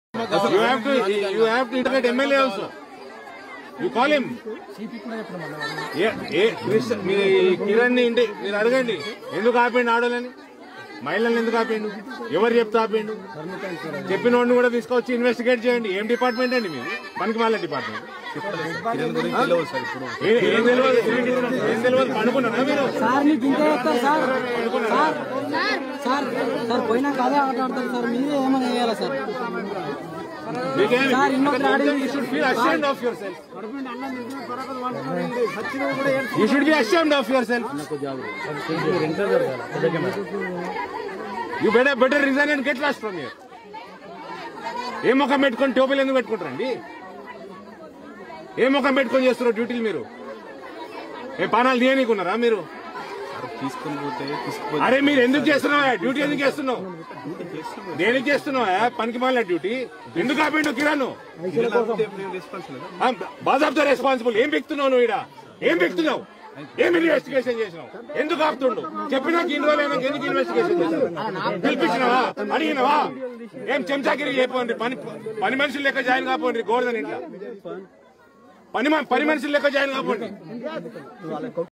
You have to you have to integrate MLA also. You call him. ఏ- ఏ కృష్ణ మీ కిరణ్ ని ఇంటి మీరు అడగండి ఎందుకు ఆపిండు ఆడోళ్ళని మహిళల్ని ఎందుకు ఆపిండు ఎవరు చెప్తే ఆపిండు చెప్పిన వాడిని కూడా తీసుకొచ్చి ఇన్వెస్టిగేట్ చేయండి ఏం డిపార్ట్మెంట్ అండి మీరు పనికి మాల డిపార్ట్మెంట్ ఏ- ఏం తెలియదు ఏం తెలియదు పనుకున్నారా మీరు సార్ మీకు ఇంకా చెప్తారు సార్ సార్ సార్ సార్ పోయినా కదే ఆట ఆడతారు సార్ మీరే ఏమైనా చేయాలి సార్ మీకేమి సార్, ఇంకొకరు ఆడింది- you should feel ashamed of yourself. You should be ashamed of yourself. You better better resign and get lost from here. ఏ ముఖం పెట్టుకొని టోపీలు ఎందుకు పెట్టుకుంటారండి ఏ ముఖం పెట్టుకొని చేస్తున్నారు డ్యూటీలు మీరు ఏ పానాలు తీయనీకున్నారా మీరు తీసుకుని పోతే తీసుకుపోతే అరే మీరు ఎందుకు చేస్తున్నావా డ్యూటీ ఎందుకు చేస్తున్నావు దేనికి చేస్తున్నావా పనికి మాలిన డ్యూటీ ఎందుకు ఆపిండు కిరణ్ రెస్పాన్సిబుల్ బాజాబ్తో రెస్పాన్సిబుల్ ఏం పెక్తున్నావు నువ్వు ఈడ ఏం పెక్తున్నావు ఏం ఇన్వెస్టిగేషన్ చేసినావు ఎందుకు ఆపుతుండు చెప్పినా ఇన్ని రోజులు అయినాక ఎందుకు ఇన్వెస్టిగేషన్ చేసినావు పిలిపించినావా అడిగినవా ఏం చెంచాగిరి చెప్పండి పని పని మనుషులు లెక్క జాయిన్ కాపోండి గోవర్ధన్ ఇంట్లో పని మ- పని మనుషులు లెక్క జాయిన్ కాపోండి